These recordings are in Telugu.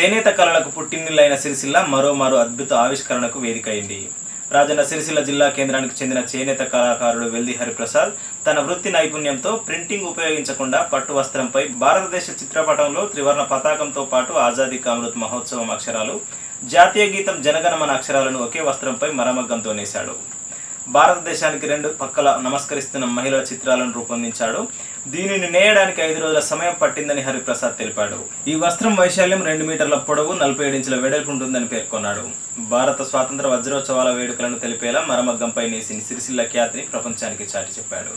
చేనేత కళలకు పుట్టినిల్లైన సిరిసిల్ల మరో మరో అద్భుత ఆవిష్కరణకు వేదిక అయింది రాజన్న సిరిసిల్ల జిల్లా కేంద్రానికి చెందిన చేనేత కళాకారుడు వెల్ది హరిప్రసాద్ తన వృత్తి నైపుణ్యంతో ప్రింటింగ్ ఉపయోగించకుండా పట్టు వస్త్రంపై భారతదేశ చిత్రపటంలో త్రివర్ణ పతాకంతో పాటు ఆజాదీ కా అమృత్ మహోత్సవం అక్షరాలు జాతీయ గీతం జనగణమన అక్షరాలను ఒకే వస్త్రంపై మరమగ్గంతో నేశాడు భారతదేశానికి రెండు పక్కల నమస్కరిస్తున్న మహిళల చిత్రాలను రూపొందించాడు దీనిని నేయడానికి ఐదు రోజుల సమయం పట్టిందని హరిప్రసాద్ తెలిపాడు ఈ వస్త్రం వైశాల్యం రెండు మీటర్ల పొడవు నలభై ఏడు ఇంచుల వెడల్పు ఉంటుందని పేర్కొన్నాడు భారత స్వాతంత్ర వజ్రోత్సవాల వేడుకలను తెలిపేలా మరమగ్గంపై నేసిన సిరిసిల్ల ఖ్యాతిని ప్రపంచానికి చాటి చెప్పాడు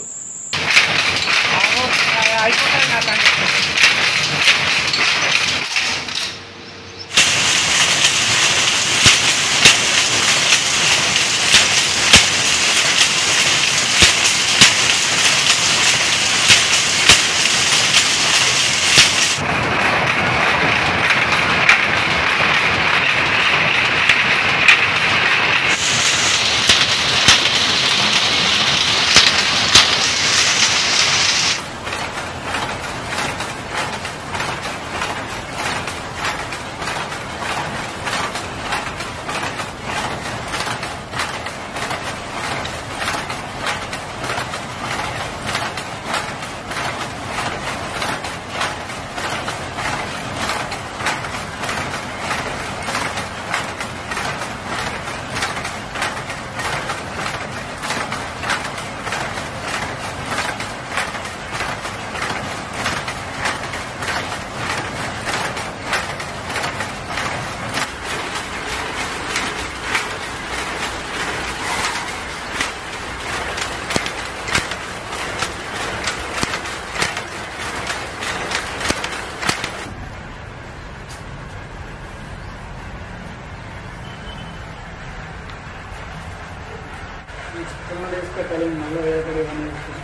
ఈ చిత్రంలో వేసుకెట్టాలి మళ్ళీ వేరే ఏమైనా వేసుకో.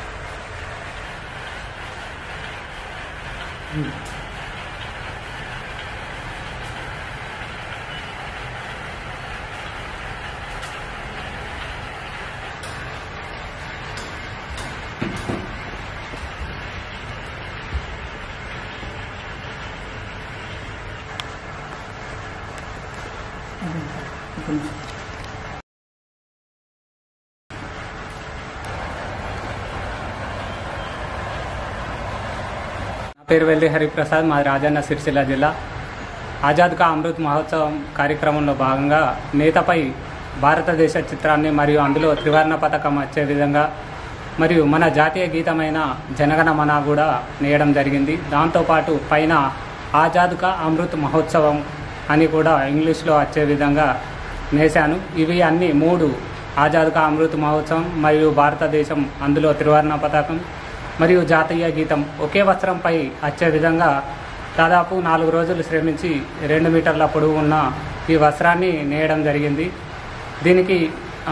నా పేరు వెల్లి హరిప్రసాద్ మాది రాజన్న సిరిసిల్ల జిల్లా ఆజాద్ కా అమృత్ మహోత్సవం కార్యక్రమంలో భాగంగా నేతపై భారతదేశ చిత్రాన్ని మరియు అందులో త్రివర్ణ పథకం వచ్చే విధంగా మరియు మన జాతీయ గీతమైన జనగణమన కూడా నేయడం జరిగింది దాంతోపాటు పైన ఆజాద్ కా అమృత్ మహోత్సవం అని కూడా ఇంగ్లీష్లో వచ్చే విధంగా నేశాను ఇవి అన్ని మూడు ఆజాద్ కా అమృత్ మహోత్సవం మరియు భారతదేశం అందులో త్రివర్ణ పతాకం మరియు జాతీయ గీతం ఒకే వస్త్రంపై వచ్చే విధంగా దాదాపు నాలుగు రోజులు శ్రమించి రెండు మీటర్ల పొడవు ఉన్న ఈ వస్త్రాన్ని నేయడం జరిగింది దీనికి ఆ,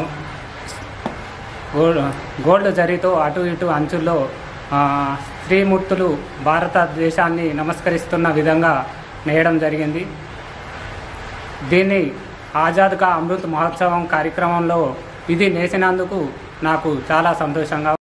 గోల్డ్ గోల్డ్ జరీతో అటు ఇటు అంచుల్లో ఆ, స్త్రీమూర్తులు భారతదేశాన్ని నమస్కరిస్తున్న విధంగా నేయడం జరిగింది దీన్ని ఆజాద్ కా అమృత్ మహోత్సవం కార్యక్రమంలో ఇది నేసినందుకు నాకు చాలా సంతోషంగా